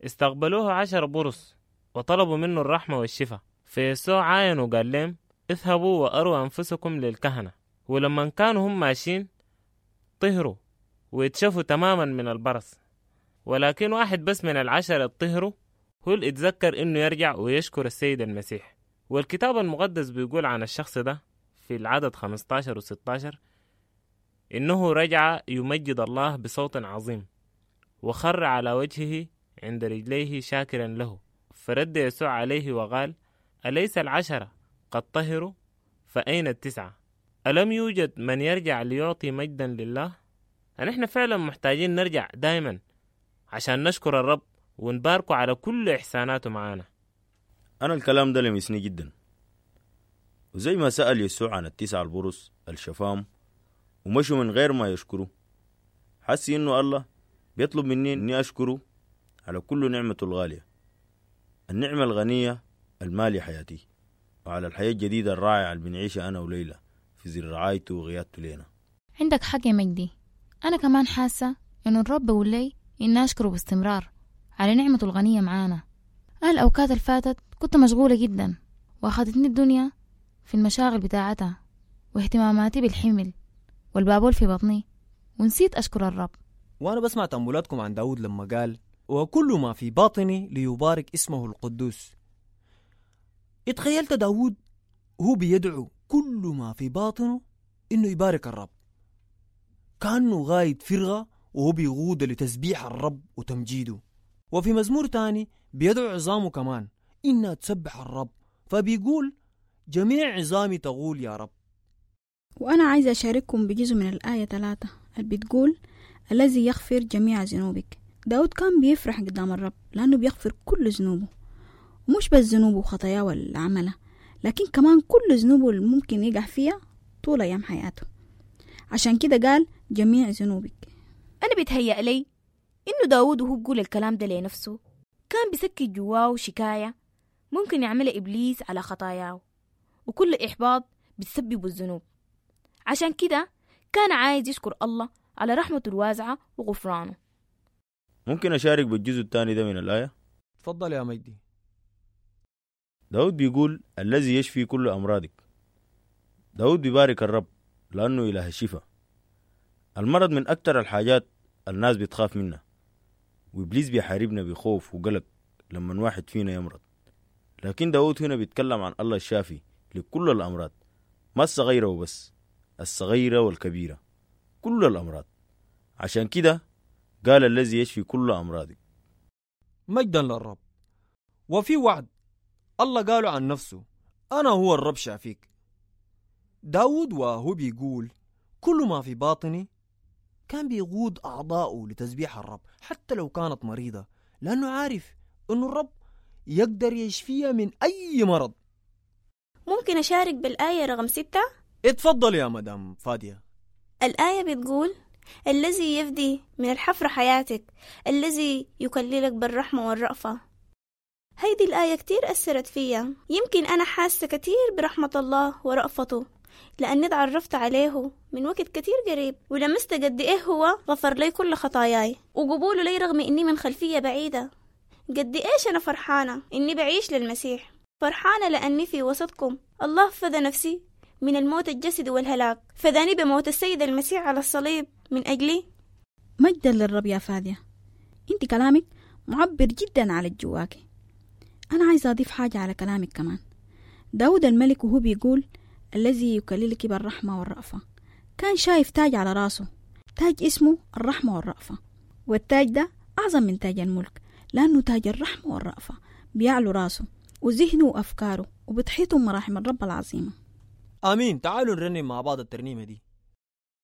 استقبلوه عشر برص وطلبوا منه الرحمة والشفاء فيسوع عاين وقال لهم اذهبوا وأروا أنفسكم للكهنة ولما كانوا هم ماشيين طهروا ويتشفوا تماما من البرص ولكن واحد بس من العشرة طهروا هو اللي اتذكر انه يرجع ويشكر السيد المسيح والكتاب المقدس بيقول عن الشخص ده في العدد 15 و 16 إنه رجع يمجد الله بصوت عظيم وخر على وجهه عند رجليه شاكرا له فرد يسوع عليه وقال أليس العشرة قد طهروا فأين التسعة ألم يوجد من يرجع ليعطي مجدا لله نحن فعلا محتاجين نرجع دائما عشان نشكر الرب ونباركه على كل إحساناته معانا أنا الكلام ده لمسني جدا وزي ما سأل يسوع عن التسعة البرص الشفام ومشوا من غير ما يشكروا حسي إنه الله بيطلب مني إني أشكره على كل نعمته الغالية النعمة الغنية المالي حياتي وعلى الحياة الجديدة الرائعة اللي بنعيشها أنا وليلى في زر رعايته وغيادته لينا عندك حق يا مجدي أنا كمان حاسة إنه الرب بيقول لي إني أشكره باستمرار على نعمته الغنية معانا أنا الأوقات اللي فاتت كنت مشغولة جدا وأخدتني الدنيا في المشاغل بتاعتها واهتماماتي بالحمل والبابول في بطني ونسيت أشكر الرب وأنا بسمع تأملاتكم عن داود لما قال وكل ما في باطني ليبارك اسمه القدوس اتخيلت داود هو بيدعو كل ما في باطنه إنه يبارك الرب كأنه غايد فرغة وهو بيغود لتسبيح الرب وتمجيده وفي مزمور تاني بيدعو عظامه كمان إنها تسبح الرب فبيقول جميع عظامي تقول يا رب وأنا عايزة أشارككم بجزء من الآية ثلاثة اللي بتقول الذي يغفر جميع ذنوبك داود كان بيفرح قدام الرب لأنه بيغفر كل ذنوبه ومش بس ذنوبه وخطاياه واللي عملها لكن كمان كل ذنوبه اللي ممكن يقع فيها طول أيام حياته عشان كده قال جميع ذنوبك أنا بيتهيأ لي إنه داود وهو بيقول الكلام ده لنفسه كان بيسكت جواه شكاية ممكن يعملها إبليس على خطاياه وكل إحباط بتسبب الذنوب عشان كده كان عايز يشكر الله على رحمته الواسعة وغفرانه ممكن أشارك بالجزء الثاني ده من الآية تفضل يا مجدي داود بيقول الذي يشفي كل أمراضك داود بيبارك الرب لأنه إله الشفاء المرض من أكتر الحاجات الناس بتخاف منها وإبليس بيحاربنا بخوف وقلق لما واحد فينا يمرض لكن داود هنا بيتكلم عن الله الشافي لكل الأمراض ما الصغيرة وبس الصغيرة والكبيرة كل الأمراض عشان كده قال الذي يشفي كل أمراضك مجدا للرب وفي وعد الله قاله عن نفسه أنا هو الرب شافيك داود وهو بيقول كل ما في باطني كان بيقود أعضاؤه لتسبيح الرب حتى لو كانت مريضة لأنه عارف أنه الرب يقدر يشفيها من أي مرض ممكن أشارك بالآية رقم ستة؟ اتفضل يا مدام فادية الآية بتقول الذي يفدي من الحفرة حياتك الذي يكللك بالرحمة والرأفة هيدي الآية كتير أثرت فيا يمكن أنا حاسة كتير برحمة الله ورأفته لأني تعرفت عليه من وقت كتير قريب ولمست قد إيه هو غفر لي كل خطاياي وقبوله لي رغم إني من خلفية بعيدة قد إيش أنا فرحانة إني بعيش للمسيح فرحانة لأني في وسطكم الله فدى نفسي من الموت الجسدي والهلاك فداني بموت السيد المسيح على الصليب من أجلي مجدا للرب يا فادية انت كلامك معبر جدا على جواكي أنا عايزة أضيف حاجة على كلامك كمان داود الملك وهو بيقول الذي يكللك بالرحمة والرأفة كان شايف تاج على راسه تاج اسمه الرحمة والرأفة والتاج ده أعظم من تاج الملك لأنه تاج الرحمة والرأفة بيعلو راسه وذهنه وأفكاره وبتحيطه مراحم الرب العظيمة آمين تعالوا نرنم مع بعض الترنيمة دي